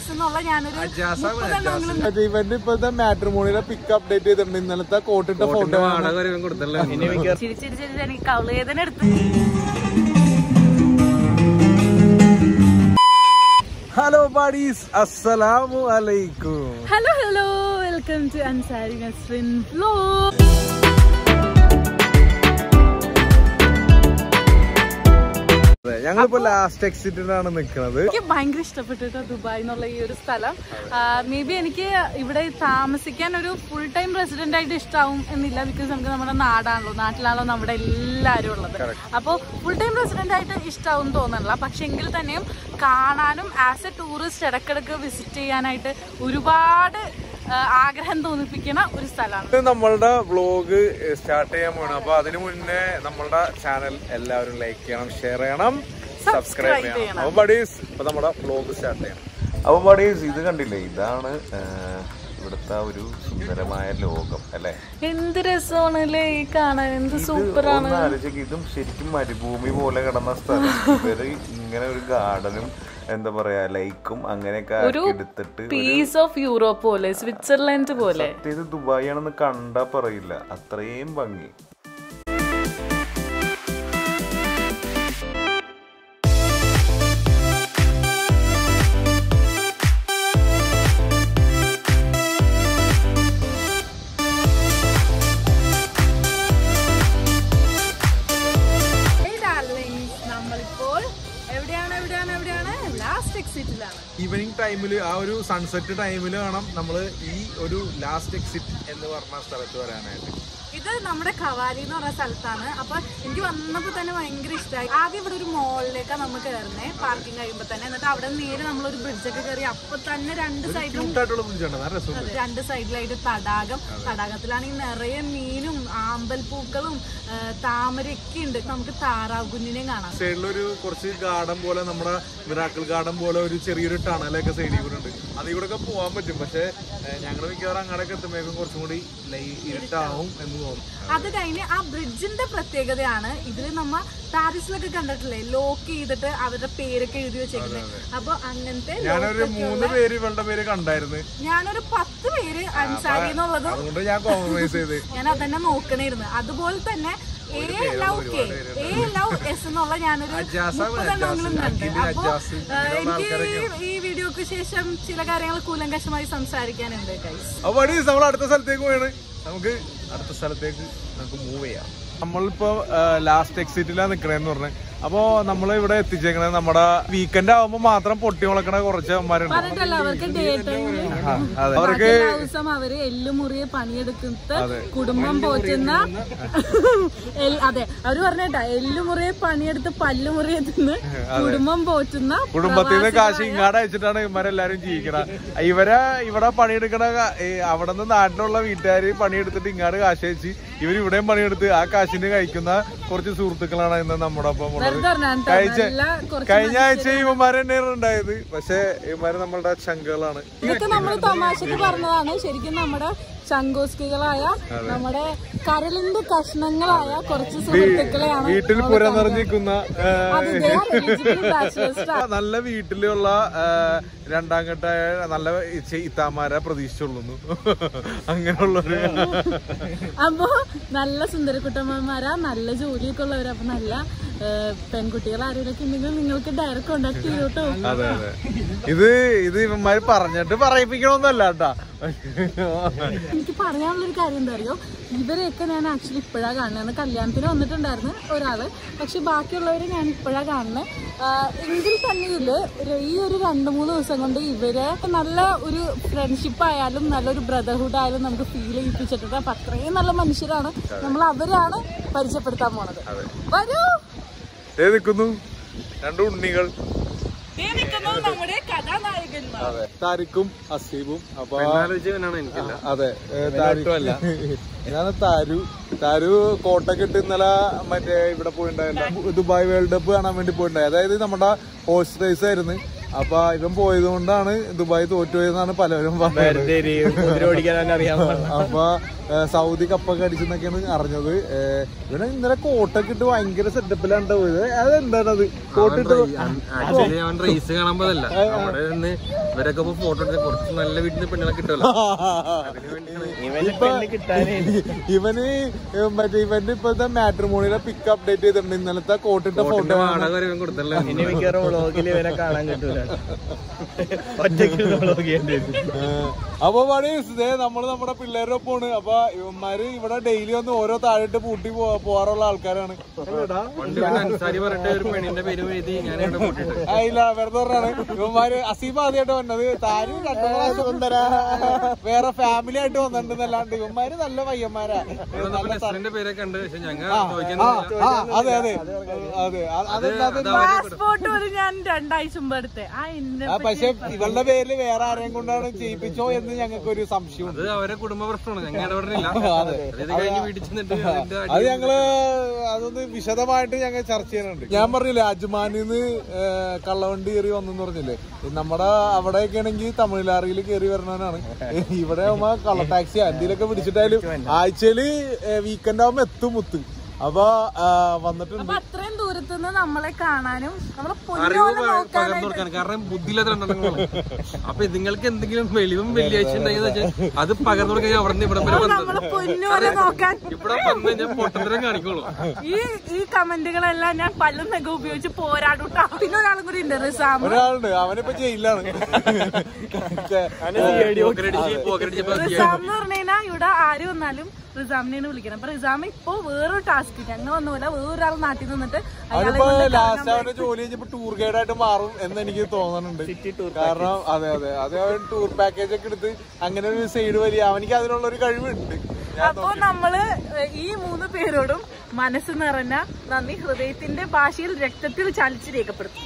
S എന്നുള്ള ഞാനൊരു മുപ്പതെണ്ണമെങ്കിലും മറ്റേ ഇവന്റെ ഇപ്പോഴത്തെ മാട്രിമോണിയുടെ പിക്ക് അപ്ഡേറ്റ് ചെയ്തിട്ടുണ്ട് ഇന്നലത്തെ കോട്ടിട്ട ഫോട്ടോ ചിരി ചിരി ചിരി എനിക്ക് കൗളുവേദന എടുത്ത് ഹലോ ബാഡീസ് അസ്സലാമു അലൈക്കും hello hello welcome to Ansari Nasrin flow അതെ ഞങ്ങളിപ്പോ ലാസ്റ്റ് എക്സിറ്റിലാണ് നിൽക്കുന്നത് എനിക്ക് ഭയങ്കര ഇഷ്ടപ്പെട്ടിട്ട് ദുബായ് എന്നുള്ള ഈ ഒരു സ്ഥലം മേ ബി എനിക്ക് ഇവിടെ താമസിക്കാൻ ഒരു ഫുൾ ടൈം റെസിഡന്റ് ആയിട്ട് ഇഷ്ടാവും എന്നില്ല ബിക്കോസ് നമുക്ക് നമ്മുടെ നാടാണല്ലോ നാട്ടിലാണല്ലോ നമ്മുടെ എല്ലാവരും ഉള്ളത് അപ്പോൾ ഫുൾ ടൈം റെസിഡന്റ് ആയിട്ട് ഇഷ്ടാവും തോന്നണില്ല പക്ഷെ എങ്കിൽ തന്നെയും കാണാനും ആസ് എ ടൂറിസ്റ്റ് ഇടക്കിടക്ക് വിസിറ്റ് ചെയ്യാനായിട്ട് ഒരുപാട് ആ, ആഗ്രഹം തോന്നിപ്പിക്കുന്ന ഒരു സ്ഥലമാണ് ഇത് നമ്മളുടെ വ്ളോഗ് സ്റ്റാർട്ട് ചെയ്യാൻ പോകണം അപ്പൊ അതിനു മുന്നേ നമ്മളുടെ ചാനൽ എല്ലാവരും ലൈക്ക് ചെയ്യണം ഷെയർ ചെയ്യണം സബ്സ്ക്രൈബ് ചെയ്യണം അപ്പൊ ബഡീസ് ഇപ്പൊ നമ്മുടെ വ്ളോഗ് സ്റ്റാർട്ട് ചെയ്യണം അപ്പൊ ബഡീസ് ഇത് കണ്ടില്ലേ ഇതാണ് ആ, ഇവിടുത്തെ ഒരു സുന്ദരമായ ലോകം അല്ലെ എന്ത് രസമാണ് അല്ലേ ഈ കാണാൻ എന്ത് സൂപ്പറാണ് ഒന്ന് ആലോചിക്ക് ഇതും ശരിക്കും മരുഭൂമി പോലെ കിടന്ന സ്ഥലം ഇവര് ഇങ്ങനെ ഒരു ഗാർഡനും എന്താ പറയാ ലൈക്കും അങ്ങനെയൊക്കെ ആക്കി എടുത്തിട്ട് പീസ് ഓഫ് യൂറോപ്പ് പോലെ സ്വിറ്റ്സർലൻഡ് പോലെ ഇത് ദുബായ് ആണെന്ന് കണ്ടാ പറയില്ല അത്രയും ഭംഗി നമ്മളിപ്പോൾ എവിടെയാണ് എവിടെയാണ് എവിടെയാണ് ലാസ്റ്റ് എക്സിറ്റിലാണ് ഈവനിങ് ടൈമിൽ ആ ഒരു സൺസെറ്റ് ടൈമിൽ വേണം നമ്മൾ ഈ ഒരു ലാസ്റ്റ് എക്സിറ്റ് എന്ന് പറഞ്ഞ സ്ഥലത്ത് വരാനായിട്ട് ഇത് നമ്മുടെ കവാലി എന്ന് പറഞ്ഞ സ്ഥലത്താണ് അപ്പൊ എനിക്ക് വന്നപ്പോ തന്നെ ഭയങ്കര ഇഷ്ടമായി ആദ്യം ഇവിടെ ഒരു മോളിലേക്കാണ് നമ്മൾ കയറുന്നേ പാർക്കിംഗ് കഴിയുമ്പോ തന്നെ എന്നിട്ട് അവിടെ നേരെ നമ്മളൊരു ബ്രിഡ്ജൊക്കെ കയറി അപ്പൊ തന്നെ രണ്ട് സൈഡിലും ക്യൂട്ടായിട്ടുള്ള ബുദ്ധിമുട്ടുണ്ട് നല്ല രസമുണ്ട് രണ്ട് സൈഡിലായിട്ട് തടാകം തടാകത്തിലാണെങ്കിൽ നിറയെ മീനും ആമ്പൽപ്പൂക്കളും ആ, താമരയൊക്കെ ഉണ്ട് നമുക്ക് താറാവ് കുഞ്ഞിനെയും കാണാം സൈഡിലൊരു കുറച്ച് ഗാർഡൻ പോലെ നമ്മുടെ മിറാക്കിൾ ഗാർഡൻ പോലെ ഒരു ചെറിയൊരു ടണലൊക്കെ സൈഡിൽ കൂടെ ഉണ്ട് അതിൽ കൂടെ ഒക്കെ പോകാൻ പറ്റും പക്ഷെ ഞങ്ങൾ മിക്കവാറും അങ്ങോട്ടൊക്കെ എത്തുമ്പോഴേക്കും കുറച്ചും കൂടി ലൈ- ഇരുട്ടാവും എന്ന് തോന്നുന്നു അത് കഴിഞ്ഞ് ആ ബ്രിഡ്ജിന്റെ പ്രത്യേകതയാണ് ഇതിൽ നമ്മ പാരീസിലൊക്കെ കണ്ടിട്ടില്ലേ ലോക്ക് ചെയ്തിട്ട് അവരുടെ പേരൊക്കെ എഴുതി വെച്ചേക്കുന്നത് അപ്പൊ അങ്ങനത്തെ ഞാനൊരു മൂന്ന് പേര് ഇവളുടെ പേര് കണ്ടായിരുന്നു ഞാനൊരു പത്ത് പേര് അൻസാരി എന്നുള്ളതും അതുകൊണ്ട് ഞാൻ കോംപ്രമൈസ് ചെയ്ത് ഞാൻ അതന്നെ നോക്കണായിരുന്നു അതുപോലെ തന്നെ a love K a love S എന്നുള്ള ഞാനൊരു മുപ്പതെണ്ണമെങ്കിലും കണ്ട് അപ്പൊ ആ, എനിക്ക് ഈ- ഈ വീഡിയോക്ക് ശേഷം ചില കാര്യങ്ങൾ കൂലങ്കഷമായി സംസാരിക്കാനുണ്ട് ഗൈസ് അപ്പൊ അടി നമ്മൾ അടുത്ത സ്ഥലത്തേക്ക് പോയാണ് നമുക്ക് അടുത്ത സ്ഥലത്തേക്ക് നമുക്ക് മൂവ് ചെയ്യാം നമ്മളിപ്പോ ലാസ്റ്റ് എക്സിറ്റിലാണ് നിക്കണേന്ന് പറഞ്ഞത് അപ്പോ നമ്മൾ ഇവിടെ എത്തിച്ചേക്കണത് നമ്മുടെ വീക്കെൻഡ് ആവുമ്പോ മാത്രം പൊട്ടി മുളക്കണ കുറച്ച് അമ്മമാരുണ്ട് പറഞ്ഞിട്ടല്ല അവർക്ക് ഡേ ടൈമിൽ അതെ അവർക്ക് ദിവസം അവര് എല്ലുമുറിയെ പണിയെടുക്കുന്ന കുടുംബം പോറ്റുന്ന എൽ- അതെ അവര് പറഞ്ഞേട്ടാ എല്ലുമുറിയെ പണിയെടുത്ത് പല്ലുമുറിയെ തിന്ന് കുടുംബം പോറ്റുന്ന കുടുംബത്തിൽ നിന്ന് കാശ് ഇങ്ങാട് അയച്ചിട്ടാണ് ഇവരെല്ലാരും ജീവിക്കണത് ഇവരെ ഇവിടെ പണിയെടുക്കണ ക- ഈ അവിടെ നിന്ന് നാട്ടിലുള്ള വീട്ടുകാര് പണിയെടുത്തിട്ട് ഇങ്ങാട് കാശ് അയച്ച് ഇവർ ഇവിടെയും പണിയെടുത്ത് ആ കാശിന് കഴിക്കുന്ന കുറച്ച് സുഹൃത്തുക്കളാണ് ഇന്ന് നമ്മുടെ ഒപ്പം ഉള്ളത് വെറുതെ പറഞ്ഞാണ് ട്ടോ. കഴിച്ച നല്ല കുറച്ച് കഴിഞ്ഞ ആഴ്ച ഇവന്മാര് തന്നെയാണ് ഉണ്ടായത് പക്ഷെ ഇവന്മാര് നമ്മളുടെ ചങ്കുകളാണ് ഇതൊക്കെ നമ്മൾ തമാശക്ക് പറഞ്ഞതാണ് ശരിക്കും നമ്മുടെ ചങ്കോസ്കികളായ നമ്മുടെ കരളിന്റെ കഷ്ണങ്ങളായ കുറച്ച് സുഹൃത്തുക്കളെയാണ് വീട്ടിൽ പുര നിറഞ്ഞിരിക്കുന്ന ആ, അത് they are eligible bachelors ട്ടാ. നല്ല വീട്ടിലുള്ള ആ, രണ്ടാം ഘട്ടായ നല്ല ഇച്ച- ഇത്താമാരെ പ്രതീക്ഷിച്ചുള്ളൂ അങ്ങനെയുള്ളൊരു അപ്പോ നല്ല സുന്ദരക്കുട്ടന്മാരാ നല്ല ജോലിയൊക്കെ ഉള്ളവരാ അപ്പൊ നല്ല ഏഹ്, പെൺകുട്ടികൾ ആരെങ്കിലും ഉണ്ടെങ്കിൽ നിങ്ങൾക്ക് ഡയറക്റ്റ് കോണ്ടാക്ട് ചെയ്തു കേട്ടോ അതെ അതെ ഇത് ഇത് ഇവന്മാര് പറഞ്ഞിട്ട് പറയിപ്പിക്കണമെന്നല്ല കേട്ടാ എനിക്ക് പറയാനുള്ളൊരു കാര്യം എന്താ അറിയോ ഇവരെയൊക്കെ ഞാൻ ആക്ച്വലി ഇപ്പോഴാണ് കാണുന്നത് കല്യാണത്തിന് വന്നിട്ടുണ്ടായിരുന്നു ഒരാള് പക്ഷെ ബാക്കിയുള്ളവരെ ഞാൻ ഇപ്പോഴാണ് കാണുന്നത് എങ്കിൽ തന്നെയില് ഒരു- ഈ ഒരു രണ്ട് മൂന്ന് ദിവസം കൊണ്ട് ഇവരെ നല്ല ഒരു ഫ്രണ്ട്ഷിപ്പ് ആയാലും നല്ലൊരു ബ്രദർഹുഡ് ആയാലും നമുക്ക് ഫീൽ ചെയ്യിപ്പിച്ചിട്ടുണ്ട് അപ്പൊ അത്രയും നല്ല മനുഷ്യരാണ് നമ്മൾ അവരാണ് പരിചയപ്പെടുത്താൻ പോണത് വരൂ ദേ നിൽക്കുന്നു രണ്ട് ഉണ്ണികൾ നമ്മുടെ കഥാനായകന്മാർ താരിക്കും അസീബും അപ്പൊ അതെ താരിക്കല്ല ഞാൻ താരു താരു കോട്ടൊക്കെ ഇട്ട് ഇന്നലെ മറ്റേ ഇവിടെ പോയിണ്ടായില്ല ദുബായ് വേൾഡ് കപ്പ് കാണാൻ വേണ്ടി പോയിണ്ടായി അതായത് നമ്മുടെ ഹോസ്റ്റ് റേസ് ആയിരുന്നു അപ്പൊ ഇവൻ പോയത് കൊണ്ടാണ് ദുബായ് തോറ്റുപോയെന്നാണ് പലരും പറഞ്ഞത് ഓടിക്കാൻ അറിയാൻ അപ്പൊ ഏ, സൗദി കപ്പൊക്കെ അടിച്ചെന്നൊക്കെയാണ് അറിഞ്ഞത് ഏ, ഇവനെ ഇന്നലെ കോട്ടൊക്കെ ഇട്ട് ഭയങ്കര സെറ്റപ്പിലാണ് പോയത് അതെന്താണ് അത് കോട്ടിട്ട് ആക്ച്വലി അവൻ റേസ് കാണാൻ പോയതല്ല അവിടെ നിന്ന് ഇവരൊക്കെ ഇപ്പൊ ഫോട്ടോ എടുത്ത് കുറച്ച് നല്ല വീട്ടിൽ നിന്ന് പെണ്ണുങ്ങളെ കിട്ടുമല്ലോ ഇപ്പൊ ഇവന് മറ്റേ ഇവന്റെ ഇപ്പോഴത്തെ മാട്രിമോണിയുടെ പിക്ക് അപ്ഡേറ്റ് ചെയ്തിട്ടുണ്ട് ഇന്നലത്തെ കോട്ടിട്ട ഫോട്ടോ വാടക വരെ ഇവൻ കൊടുത്തല്ലോ ഇനി മിക്കവാറും വ്ളോഗിൽ ഇവരെ കാണാൻ കിട്ടൂല ഒറ്റയ്ക്ക് വ്ളോഗ് ചെയ്യേണ്ടി വരും അപ്പൊ പണീസ് ഇതേ നമ്മള് നമ്മുടെ പിള്ളേരുടെ ഒപ്പമാണ് അപ്പൊ ഇവന്മാര് ഇവിടെ ഡെയിലി വന്ന് ഓരോ താഴെട്ട് പൂട്ടി പോ- പോവാറുള്ള ആൾക്കാരാണ് പണ്ട് ഇവൻ അൻസാരി പറഞ്ഞിട്ട് ഒരു പെണ്ണിന്റെ പേര് എഴുതി ഞാൻ ഇവിടെ കൂട്ടിട്ട് ആ, ഇല്ല വെറുതെ പറഞ്ഞാണ് ഇവന്മാര് അസീബ് ആദ്യമായിട്ട് വന്നത് താനും രണ്ടു പ്രാവശ്യം വന്നരാ വേറെ ഫാമിലി ആയിട്ട് വന്നിട്ടുണ്ടെന്നല്ലാണ്ട് ഇവന്മാര് നല്ല പയ്യന്മാരാ നല്ല നെസ്ലിന്റെ പേരൊക്കെ ഉണ്ട് പക്ഷെ ഞങ്ങൾ ആ, ചോദിക്കാൻ ആ, അതെ അതെ അതെ അത് അതെന്താ അത് പാസ്പോർട്ട് ഒരു ഞാൻ രണ്ടാഴ്ച മുമ്പ് എടുത്തേ ആ എന്നെ ആ പക്ഷെ ഇവളുടെ പേരിൽ വേറെ ആരെയും കൊണ്ടാണ് ചെയ്യിപ്പിച്ചോ എന്ന് ഞങ്ങൾക്ക് ഒരു സംശയമുണ്ട് അത് അവരെ കുടുംബ പ്രശ്നമാണ് ഞങ്ങൾ ഇടപെടുന്നില്ല അത് ഇത് കഴിഞ്ഞ് വീട്ടിൽ ചെന്നിട്ട് അതിന്റെ അത് ഞങ്ങള് അതൊന്ന് വിശദമായിട്ട് ഞങ്ങൾ ചർച്ച ചെയ്യുന്നുണ്ട് ഞാൻ പറഞ്ഞില്ലേ അജ്മാനിന്ന് കള്ളവണ്ടി കയറി വന്നെന്ന് പറഞ്ഞില്ലേ നമ്മുടെ അവിടെയൊക്കെ ആണെങ്കിൽ തമിഴ്നാറിയിൽ കയറി വരണവനാണ് ഇവിടെ ആവുമ്പോ കള്ള ടാക്സി എന്തെങ്കിലുമൊക്കെ പിടിച്ചിട്ടായാലും ആഴ്ചയില് വീക്കെൻഡ് ആവുമ്പോ എത്തും മുത്ത് അപ്പൊ ആ, വന്നിട്ടുണ്ട് അപ്പൊ അത്രയും ദൂരത്ത് നിന്ന് നമ്മളെ കാണാനും നമ്മളെ അറിവ് പൊന്നോലെ പകർന്നു നോക്കാനായിട്ട് കൊടുക്കാൻ കാരണം ബുദ്ധിയില്ലാത്ത രണ്ടെണ്ണങ്ങളാണ് അപ്പൊ നിങ്ങൾക്ക് എന്തെങ്കിലും വെളിവും വെള്ളിയാഴ്ച ഉണ്ടെങ്കിൽ വെച്ചാൽ അത് പകർന്നു കൊടുക്കാൻ അവിടെ നിന്ന് ഇവിടെ വരെ വന്നത് നമ്മളെ പൊന്നോലെ നോക്കാൻ ഇവിടെ വന്ന് കഴിഞ്ഞാൽ പൊട്ടത്തരം കാണിക്കുള്ളൂ ഈ ഈ കമന്റുകളെല്ലാം ഞാൻ പല്ലും നഖം ഉപയോഗിച്ച് പോരാടുട്ടാ പിന്നെ ഒരാളും കൂടി ഉണ്ട് റിസാം ഒരാളുണ്ട് അവനിപ്പോ ജയിലാണ് പോക്കരടിച്ച് പോക്കരടിച്ചപ്പോ റിസാം എന്ന് പറഞ്ഞു കഴിഞ്ഞാൽ ഇവിടെ ആര് വന്നാലും റിസാമിനെയാണ് വിളിക്കണം അപ്പൊ റിസാം ഇപ്പൊ വേറൊരു ടാസ്ക് ഞങ്ങൾ വന്ന പോലെ വേറൊരാൾ നാട്ടിൽ നിന്നിട്ട് അയാളെ അവനിപ്പോ കൊണ്ട് ലാസ്റ്റ് അവന്റെ ജോലി കഴിഞ്ഞപ്പോ ടൂർ ഗൈഡ് ആയിട്ട് മാറും എന്ന് എനിക്ക് തോന്നുന്നുണ്ട് കാരണം അതെ അതെ അത് അവൻ ടൂർ പാക്കേജ് ഒക്കെ എടുത്ത് അങ്ങനെ ഒരു സൈഡ് വലിയ അവനിക്ക് അതിനുള്ള ഒരു കഴിവുണ്ട് ഞാൻ അപ്പൊ നമ്മള് ഈ മൂന്ന് പേരോടും മനസ്സ് നിറഞ്ഞ നന്ദി ഹൃദയത്തിന്റെ ഭാഷയിൽ രക്തത്തിൽ ചലിച്ച് രേഖപ്പെടുത്തും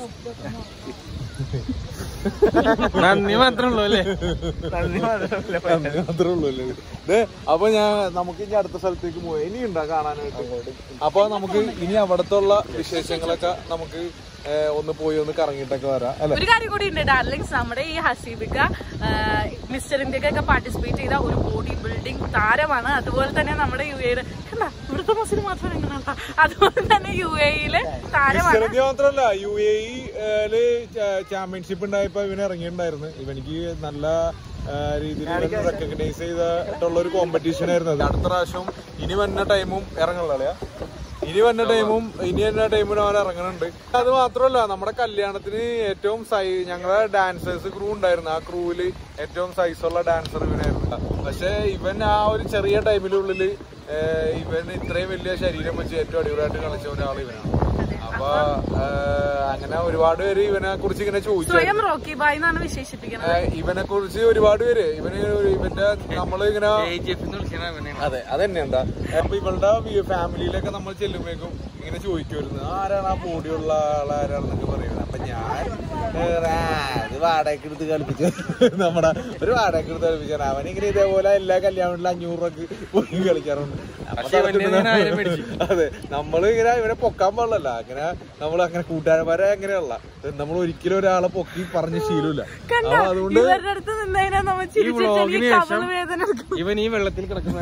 നന്ദി മാത്രമേ ഉള്ളൂ അല്ലേ നന്ദി മാത്രമല്ല നന്ദി മാത്രമേ ഉള്ളൂ അല്ലേ ഇത്? ദേ, അപ്പൊ ഞാൻ നമുക്ക് ഇനി അടുത്ത സ്ഥലത്തേക്ക് പോയി ഇനി ഉണ്ടാ കാണാനായിട്ട് അപ്പൊ നമുക്ക് ഇനി അവിടത്തെ ഉള്ള വിശേഷങ്ങളൊക്കെ നമുക്ക് ഏ, ഒന്ന് പോയി ഒന്ന് കറങ്ങിയിട്ടൊക്കെ വരാം അല്ലെ ഒരു കാര്യം കൂടി ഉണ്ട് ഡാർലിങ്സ് നമ്മുടെ ഈ ഹസീബിക്ക മിസ്റ്റർ ഇന്ത്യക്കൊക്കെ പാർട്ടിസിപ്പേറ്റ് ചെയ്ത ഒരു ബോഡി ബിൽഡിംഗ് താരമാണ് അതുപോലെ തന്നെ നമ്മുടെ യു എയുടെ എന്താ ഇവിടുത്തെ മുസ്ലിം മാത്രം എങ്ങനെയാ അതുപോലെ തന്നെ യു എയില് താരമാണ് ചെറുതി മാത്രല്ല യു എ ഇല് ചാമ്പ്യൻഷിപ്പ് ഉണ്ടായപ്പോ ഇവന് ഇറങ്ങിയിട്ടുണ്ടായിരുന്നു ഇവനിക്ക് നല്ല ആ, രീതിയിൽ റെക്കഗ്നൈസ് ചെയ്തിട്ടുള്ള ഒരു കോമ്പറ്റീഷൻ ആയിരുന്നു അത് അടുത്ത പ്രാവശ്യം ഇനി വന്ന ടൈമും ഇറങ്ങുള്ള ഇനി വന്ന ടൈമും ഇനി വന്ന ടൈമിനും അവൻ ഇറങ്ങുന്നുണ്ട് അത് മാത്രമല്ല നമ്മുടെ കല്യാണത്തിന് ഏറ്റവും സൈ ഞങ്ങളുടെ ഡാൻസേഴ്സ് ക്രൂ ഉണ്ടായിരുന്നു ആ ക്രൂവില് ഏറ്റവും സൈസുള്ള ഡാൻസർ ഇവനായിരുന്നു പക്ഷെ ഇവൻ ആ ഒരു ചെറിയ ടൈമിനുള്ളില് ഏഹ്, ഇവൻ ഇത്രയും വലിയ ശരീരം വെച്ച് ഏറ്റവും അടിപൊളിയായിട്ട് കളിച്ച ഒരാൾ ഇവനാണ് അപ്പൊ ഏഹ്, അങ്ങനെ ഒരുപാട് പേര് ഇവനെ കുറിച്ച് ഇങ്ങനെ ചോദിച്ചു സ്വയം റോക്കി ബായ് എന്നാണ് വിശേഷിപ്പിക്കുന്നത് ഇവനെ കുറിച്ച് ഒരുപാട് പേര് ഇവന് ഒരു- ഇവന്റെ നമ്മള് ഇങ്ങനെ എ ജി എഫ് എന്ന് വിളിക്കണ അവനെയാണ് അതെ അതന്നെ എന്താ അപ്പൊ ഇവളുടെ ഫാമിലിയിലൊക്കെ നമ്മൾ ചെല്ലുമ്പോഴേക്കും ഇങ്ങനെ ചോദിക്കുമായിരുന്നു ആരാണ് ആ ബോഡിയുള്ള ആളാരാണെന്നൊക്കെ പറയുന്നത് അപ്പൊ ഞാൻ ഏ, ആ, ഇത് വാടകയ്ക്ക് എടുത്ത് കളിപ്പിച്ചു നമ്മുടെ ഒരു വാടകയ്ക്ക് എടുത്ത് കളിപ്പിച്ചാണ് അവനിങ്ങനെ ഇതേപോലെ എല്ലാ കല്യാണത്തിലും അഞ്ഞൂറ് രൂപക്ക് പോയി കളിക്കാറുണ്ട് അപ്പൊ പക്ഷെ ഇവന്റെ തളർത്തുന്ന- ഞാൻ ആയിരം മേടിച്ചു. അതെ നമ്മള് ഇങ്ങനെ ഇവനെ പൊക്കാൻ പാടില്ല അങ്ങനെ നമ്മൾ അങ്ങനെ കൂട്ടുകാരന്മാരെ അങ്ങനെയല്ല നമ്മൾ ഒരിക്കലും ഒരാളെ പൊക്കി പറഞ്ഞ ശീലമില്ല കണ്ട അപ്പൊ അതുകൊണ്ട് ഇവരുടെ അടുത്ത് നിന്നതിനാ നമ്മൾ ഈ ചിരിച്ചിട്ട് വ്ളോഗിന് എനിക്ക് ശേഷം കവള് വേദന എടുക്കും. ഇവൻ ഈ വെള്ളത്തിൽ കിടക്കുന്ന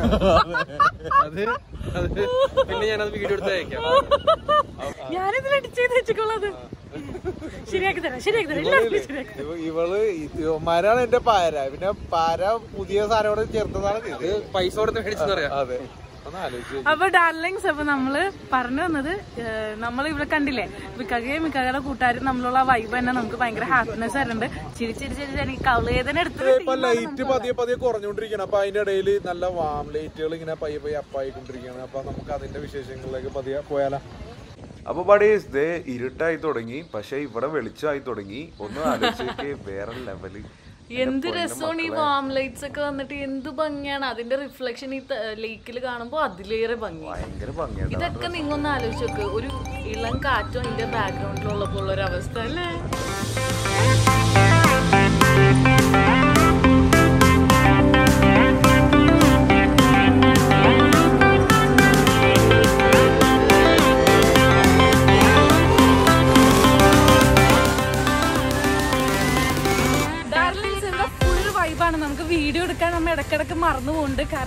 അത് അത് പിന്നെ ഞാനത് വീഡിയോ എടുത്ത് അയക്കാം ഞാനിതിൽ എഡിറ്റ് ചെയ്ത് വെച്ചിട്ടുള്ളത് ശരിയാക്കി തരാം ശരിയാക്കി തരാം എല്ലാവർക്കും ശരിയാക്കി തരാം. ഇവ- ഇവള് ഇവന്മാരാണ് എന്റെ പാര പിന്നെ പാര പുതിയ സാധനം കൂടെ ചേർത്തതാണ് ഇത്. ഇത് പൈസ കൊടുത്ത് മേടിച്ചെന്ന് പറയാം അതെ ഒന്ന് ആലോചിച്ച് അപ്പൊ ഡാർലിങ്സ് അപ്പൊ നമ്മള് പറഞ്ഞു വന്നത് നമ്മൾ ഇവിടെ കണ്ടില്ലേ മിക്കകയും മിക്കകയുടെ കൂട്ടുകാരും നമ്മളുള്ള വൈബ് തന്നെ നമുക്ക് ഭയങ്കര ഹാപ്പിനെസ് ആയിട്ടുണ്ട് ചിരിച്ചിരിച്ചിരിച്ച് എനിക്ക് കൗളേദന എടുത്ത് ഇപ്പൊ ലൈറ്റ് പതിയെ പതിയെ കുറഞ്ഞുകൊണ്ടിരിക്കണം അപ്പൊ അതിന്റെ ഇടയിൽ നല്ല വാം ലൈറ്റുകൾ ഇങ്ങനെ പയ്യെ പയ്യെ അപ്പായിക്കൊണ്ടിരിക്കുകയാണ് അപ്പൊ നമുക്ക് അതിന്റെ വിശേഷങ്ങളിലേക്ക് പതിയെ പോയാലോ അപ്പൊ ബഡീസ് ദേ ഇരുട്ടായി തുടങ്ങി പക്ഷെ ഇവിടെ വെളിച്ചമായി തുടങ്ങി ഒന്ന് ആലോചിച്ചേക്ക് വേറെ ലെവല് എന്ത് രസമാണ് ഈ വാം ലൈറ്റ്സ് ഒക്കെ വന്നിട്ട് എന്ത് ഭംഗിയാണ് അതിന്റെ റിഫ്ലക്ഷൻ ഈ ലേക്കിൽ കാണുമ്പോ അതിലേറെ ഭംഗി ഭയങ്കര ഭംഗിയാണ് ഇതൊക്കെ നിങ്ങൊന്ന് ആലോചിച്ച് നോക്ക് ഒരു ഇളം കാറ്റും അതിന്റെ ബാക്ക്ഗ്രൗണ്ടിലുള്ളപ്പോൾ ഉള്ള ഒരു അവസ്ഥ അല്ലേ ഡാർലിങ്സ് എന്താ ഫുൾ വൈബാണ് നമുക്ക് വീഡിയോ എടുക്കാൻ നമ്മൾ ഇടക്കിടക്ക് മറന്നു പോകുന്നുണ്ട് കാരണം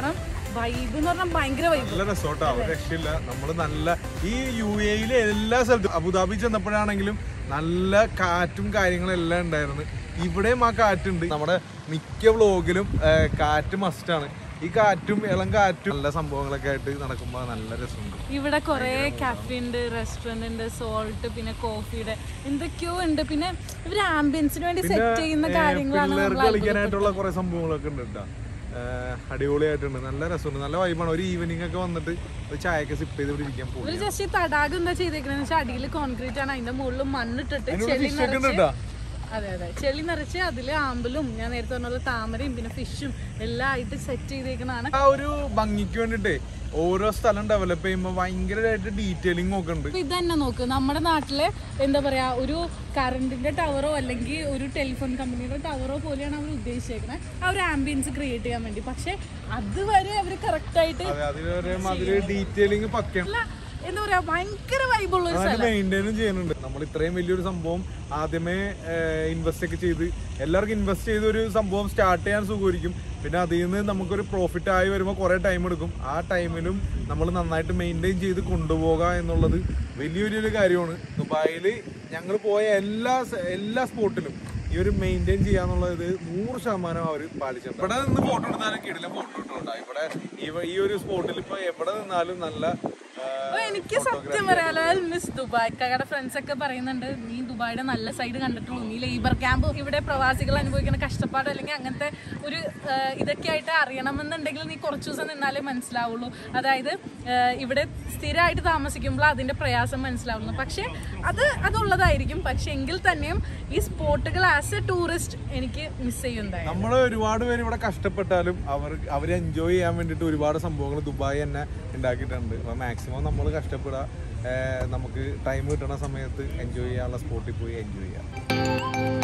വൈബ് എന്ന് പറഞ്ഞാൽ ഭയങ്കര വൈബ് നല്ല റിസോർട്ടാ ഒരു രക്ഷയില്ല നമ്മള് നല്ല ഈ യു എയിലെ എല്ലാ സ്ഥലത്തും അബുദാബി ചെന്നപ്പോഴാണെങ്കിലും നല്ല കാറ്റും കാര്യങ്ങളും എല്ലാം ഉണ്ടായിരുന്നു ഇവിടെയും ആ കാറ്റുണ്ട് നമ്മുടെ മിക്ക വ്ളോഗിലും കാറ്റ് മസ്റ്റാണ് ഈ കാറ്റും ഇളം കാറ്റും നല്ല സംഭവങ്ങളൊക്കെ ആയിട്ട് നടക്കുമ്പോൾ നല്ല രസമുണ്ട് ഇവിടെ കുറെ കാഫേ ഉണ്ട് റെസ്റ്റോറന്റ് ഉണ്ട് സോൾട്ട് പിന്നെ കോഫിയുടെ എന്തൊക്കെയോ ഉണ്ട് പിന്നെ ഇവര് ആംബിയൻസിന് വേണ്ടി സെറ്റ് ചെയ്യുന്ന കാര്യങ്ങളാണ് പിള്ളേർക്ക് നമ്മൾ കളിക്കാനായിട്ടുള്ള കുറെ സംഭവങ്ങളൊക്കെ ഉണ്ട് കേട്ടോ അടിപൊളിയായിട്ടുണ്ട് നല്ല രസമുണ്ട് നല്ല വൈബാണ് ഒരു ഈവനിങ് ഒക്കെ വന്നിട്ട് ഒരു ചായയൊക്കെ സിപ്പ് ചെയ്ത് ഇവിടെ ഇരിക്കാൻ പോകും ഇവര് ജസ്റ്റ് ഈ തടാകം എന്താ ചെയ്തേക്കണെന്ന് വെച്ചാൽ അടിയിൽ കോൺക്രീറ്റ് ആണ് അതിന്റെ മുകളിൽ മണ്ണിട്ടിട്ട് അതിനുള്ള ചെളി fish ഒക്കെ ഉണ്ട് നിറച്ച് കേട്ടോ. അതെ അതെ ചെളി നിറച്ച് അതില് ആമ്പലും ഞാൻ നേരത്തെ പറഞ്ഞ പോലെ താമരയും പിന്നെ ഫിഷും എല്ലാം ആയിട്ട് സെറ്റ് ചെയ്തേക്കണാണ് ആ ഒരു ഭംഗിക്ക് വേണ്ടിട്ടേ ഓരോ സ്ഥലം ഡെവലപ്പ് ചെയ്യുമ്പോൾ ഭയങ്കരമായിട്ട് ഡീറ്റെയിലിംഗ് ഒക്കെ ഉണ്ട് ഇപ്പൊ ഇത് തന്നെ നോക്ക് നമ്മുടെ നാട്ടിലെ എന്താ പറയാ ഒരു കറണ്ടിന്റെ ടവറോ അല്ലെങ്കിൽ ഒരു ടെലിഫോൺ കമ്പനിയുടെ ടവറോ പോലെയാണ് അവർ ഉദ്ദേശിച്ചേക്കുന്നത് ആ ഒരു ആംബിയൻസ് ക്രിയേറ്റ് ചെയ്യാൻ വേണ്ടി പക്ഷെ അതുവരെ അവർ കറക്റ്റ് ആയിട്ട് അതെ അതിലൊരു മാതിരി ഡീറ്റെയിലിംഗ് പക്കയാണ് അല്ല, എന്താ പറയാ ഭയങ്കര വൈബുള്ള ഒരു അത് സ്ഥലം മെയിൻറ്റെയിനും ചെയ്യുന്നുണ്ട് നമ്മൾ ഇത്രയും വലിയൊരു സംഭവം ആദ്യമേ ഇൻവെസ്റ്റ് ഒക്കെ ചെയ്ത് എല്ലാവർക്കും ഇൻവെസ്റ്റ് ചെയ്ത് ഒരു സംഭവം സ്റ്റാർട്ട് ചെയ്യാൻ സുഖമായിരിക്കും പിന്നെ അതിൽ നിന്ന് നമുക്കൊരു പ്രോഫിറ്റ് ആയി വരുമ്പോൾ കുറേ ടൈം എടുക്കും ആ ടൈമിലും നമ്മൾ നന്നായിട്ട് മെയിൻറ്റെയിൻ ചെയ്ത് കൊണ്ടുപോകുക എന്നുള്ളത് വലിയൊരു കാര്യമാണ് ദുബായിൽ ഞങ്ങൾ പോയ എല്ലാ സ- എല്ലാ സ്പോട്ടിലും ഈ ഒരു മെയിൻറ്റെയിൻ ചെയ്യാന്നുള്ളത് നൂറ് ശതമാനം അവർ പാലിച്ചിട്ടുണ്ട് ഇവിടെ നിന്ന് ഫോട്ടോ എടുത്താലും കിടില ഫോട്ടോ ഇട്ടുണ്ടോ ഇവിടെ ഈ- ഈ ഒരു സ്പോട്ടിൽ ഇപ്പോൾ എവിടെ നിന്നാലും നല്ല ആ, അപ്പൊ എനിക്ക് സത്യം പറയാലോ മിസ് ദുബായ് കട ഫ്രണ്ട്സ് ഒക്കെ പറയുന്നുണ്ട് നീ ദുബായിയുടെ നല്ല സൈഡ് കണ്ടിട്ടുള്ളൂ നീ ലേബർ ക്യാമ്പ് ഇവിടെ പ്രവാസികൾ അനുഭവിക്കുന്ന കഷ്ടപ്പാട് അല്ലെങ്കിൽ അങ്ങനത്തെ ഒരു ആ, ഇതൊക്കെ ആയിട്ട് അറിയണമെന്നുണ്ടെങ്കിൽ നീ കുറച്ച് ദിവസം നിന്നാലേ മനസ്സിലാവുള്ളൂ അതായത് ആ, ഇവിടെ സ്ഥിരമായിട്ട് താമസിക്കുമ്പോൾ അതിന്റെ പ്രയാസം മനസ്സിലാവുന്നു പക്ഷെ അത് അതുള്ളതായിരിക്കും പക്ഷെ എങ്കിൽ തന്നെയും ഈ സ്പോട്ടുകൾ ആസ് എ ടൂറിസ്റ്റ് എനിക്ക് മിസ് ചെയ്യുന്നതായി നമ്മൾ ഒരുപാട് പേര് ഇവിടെ കഷ്ടപ്പെട്ടാലും അവർ അവർ എൻജോയ് ചെയ്യാൻ വേണ്ടിയിട്ട് ഒരുപാട് സംഭവങ്ങൾ ദുബായ് തന്നെ ഉണ്ടാക്കിയിട്ടുണ്ട് അപ്പോൾ മാക്സിമം നമ്മൾ കഷ്ടപ്പെടുക ഏർ നമുക്ക് ടൈം കിട്ടുന്ന സമയത്ത് എൻജോയ് ചെയ്യാനുള്ള സ്പോട്ടിൽ പോയി എൻജോയ് ചെയ്യാം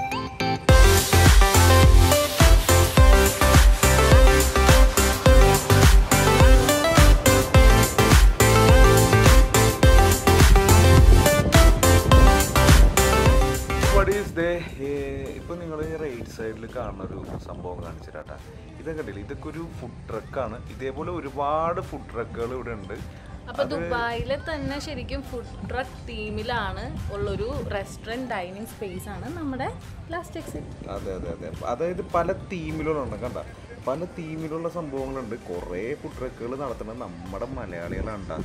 ഇപ്പൊ നിങ്ങൾ റൈറ്റ് സൈഡിൽ കാണുന്ന ഒരു സംഭവം കാണിച്ചിട്ടാ ഇതൊക്കെ കണ്ടില്ല ഇതൊക്കെ ഒരു ഫുഡ് ട്രക്കാണ് ഇതേപോലെ ഒരുപാട് ഫുഡ് ട്രക്കുകൾ ഇവിടെ ഉണ്ട് അപ്പൊ ദുബായിലെ തന്നെ ശരിക്കും ഫുഡ് ട്രക്ക് തീമിലാണ് ഉള്ളൊരു റെസ്റ്റോറന്റ് ഡൈനിങ് സ്പേസ് ആണ് നമ്മുടെ ലാസ്റ്റ് എക്സിറ്റ് അതെ അതെ അതെ അതായത് പല തീമിലുകളുണ്ട് കണ്ട പല തീമിലുള്ള സംഭവങ്ങളുണ്ട് കുറേ ഫുഡ് ട്രക്കുകൾ നടത്തുന്നത് നമ്മുടെ മലയാളികളാണ്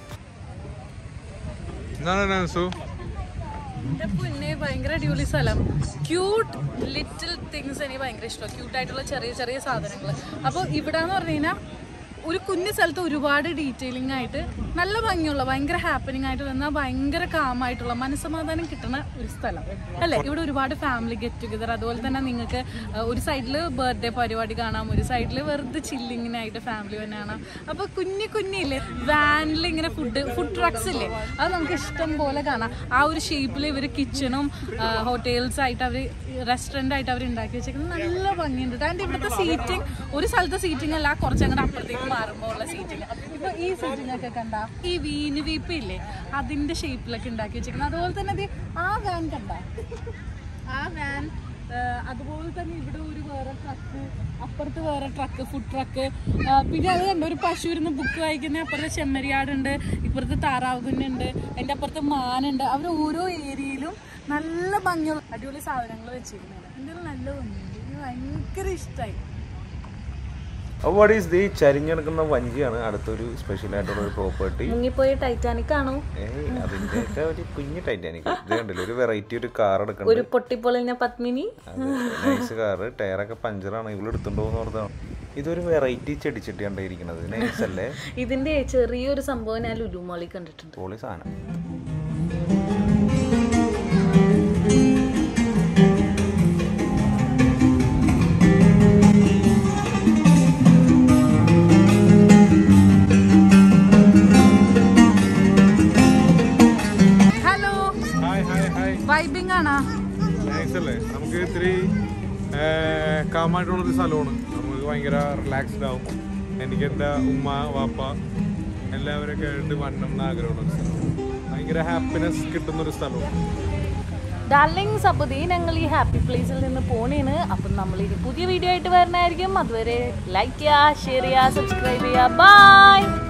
എന്റെ പൊന്നെ ഭയങ്കര അടിപൊളി സ്ഥലം ക്യൂട്ട് ലിറ്റിൽ തിങ്സ് എനിക്ക് ഭയങ്കര ഇഷ്ടമാണ് ക്യൂട്ട് ആയിട്ടുള്ള ചെറിയ ചെറിയ സാധനങ്ങൾ അപ്പോൾ ഇവിടെ എന്ന് പറഞ്ഞു കഴിഞ്ഞാൽ ഒരു കുഞ്ഞു സ്ഥലത്ത് ഒരുപാട് ഡീറ്റെയിലിംഗ് ആയിട്ട് നല്ല ഭംഗിയുള്ള ഭയങ്കര ഹാപ്പനിങ് ആയിട്ട് വന്നാൽ ഭയങ്കര കാമായിട്ടുള്ള മനസ്സമാധാനം കിട്ടുന്ന ഒരു സ്ഥലം അല്ലേ ഇവിടെ ഒരുപാട് ഫാമിലി ഗെറ്റ് ടുഗദർ അതുപോലെ തന്നെ നിങ്ങൾക്ക് അഹ്, ഒരു സൈഡിൽ ബർത്ത്ഡേ പരിപാടി കാണാം ഒരു സൈഡിൽ വെറുതെ ചില്ലിങ്ങിനായിട്ട് ഫാമിലി തന്നെ കാണാം അപ്പോൾ കുഞ്ഞു കുഞ്ഞില്ലേ വാനിൽ ഇങ്ങനെ ഫുഡ് ഫുഡ് ട്രക്സ് ഇല്ലേ അത് നമുക്ക് ഇഷ്ടം പോലെ കാണാം ആ ഒരു ഷേപ്പിൽ ഇവർ കിച്ചണും ഹോട്ടൽസ് ആയിട്ട് അവർ റെസ്റ്റോറൻ്റ് ആയിട്ട് അവർ ഉണ്ടാക്കി വെച്ചേക്കുന്നത് നല്ല ഭംഗിയുണ്ട് അതിൻ്റെ ഇവിടുത്തെ സീറ്റിംഗ് ഒരു സ്ഥലത്തെ സീറ്റിംഗ് അല്ല കുറച്ചങ്ങോട്ട് അപ്പുറത്തേക്ക് മാറുമ്പോൾ ഉള്ള സീറ്റിംഗ് ഇപ്പൊ ഈ സീറ്റിംഗ് ഒക്കെ കണ്ട ഈ വീന് വീപ്പ് ഇല്ലേ അതിന്റെ ഷേപ്പിലൊക്കെ ഉണ്ടാക്കി വെച്ചേക്കുന്നത് അതുപോലെ തന്നെ ദേ ആ വാൻ കണ്ട ആ വാൻ അതുപോലെ തന്നെ ഇവിടെ ഒരു വേറെ ട്രക്ക് അപ്പുറത്ത് വേറെ ട്രക്ക് ഫുഡ് ട്രക്ക് പിന്നെ അത് കണ്ട ഒരു പശു ഇരുന്ന് ബുക്ക് വായിക്കുന്ന അപ്പുറത്തെ ചെമ്മരിയാടുണ്ട് ഇപ്പുറത്ത് താറാവ് കുഞ്ഞുണ്ട് അതിൻ്റെ അപ്പുറത്ത് മാനുണ്ട് അവർ ഓരോ ഏരിയയിലും നല്ല ഭംഗിയുള്ള അടിപൊളി സാധനങ്ങൾ വെച്ചിരിക്കുന്നത് എൻ്റെ നല്ല ഭംഗിയുണ്ട് എനിക്ക് ഭയങ്കര ഇഷ്ടമായി അപ്പോൾ വാട്ട് ഈസ് ദി ചരിഞ്ഞെടുക്കുന്ന വഞ്ചിയാണ് അടുത്തൊരു സ്പെഷ്യൽ ആയിട്ടുള്ള ഒരു പ്രോപ്പർട്ടി മുങ്ങിപ്പോയ ടൈറ്റാനിക് ആണോ ഏയ് അതിൻ്റെയൊക്കെ ഒരു കുഞ്ഞു ടൈറ്റാനിക് ഇത് കണ്ടില്ല ഒരു വെറൈറ്റി ഒരു കാർ എടുക്കുന്നുണ്ട് ഒരു പൊട്ടിപ്പൊളിഞ്ഞ പത്മിനി നൈസ് കാറ് ടയറൊക്കെ പഞ്ചറാണ് ഇവിടെ എടുത്തുണ്ടോ എന്ന് ഓർത്താണ് ഇതൊരു വെറൈറ്റി ചെടിച്ചട്ടി കണ്ടിരിക്കുന്നത് നൈസ് അല്ലേ ഇതിന്റെ ചെറിയൊരു സംഭവം ഞാൻ ലുലുമോളി കണ്ടിട്ടുണ്ട് പൊളി സാധനം hello hi hi hi vibing ആണോ നൈസ് അല്ലേ നമുക്ക് ഇത്തിരി കാമായിട്ടുള്ളൊരു സ്ഥലമാണ് നമുക്ക് ഭയങ്കര റിലാക്സ്ഡ് ആവും എനിക്ക് എൻ്റെ ഉമ്മ വാപ്പ എല്ലാവരൊക്കെ ആയിട്ട് വരണം എന്ന് ആഗ്രഹമുള്ള ഒരു സ്ഥലം ഭയങ്കര ഹാപ്പിനെസ് കിട്ടുന്നൊരു സ്ഥലമാണ് ഡാർലിങ്സ് അപ്പോൾ ദേ ഞങ്ങൾ ഈ ഹാപ്പി പ്ലേസിൽ നിന്ന് പോണേന് അപ്പം നമ്മൾ ഇനി പുതിയ വീഡിയോ ആയിട്ട് വരണമായിരിക്കും അതുവരെ ലൈക്ക് ചെയ്യുക ഷെയർ ചെയ്യുക സബ്സ്ക്രൈബ് ചെയ്യുക ബൈ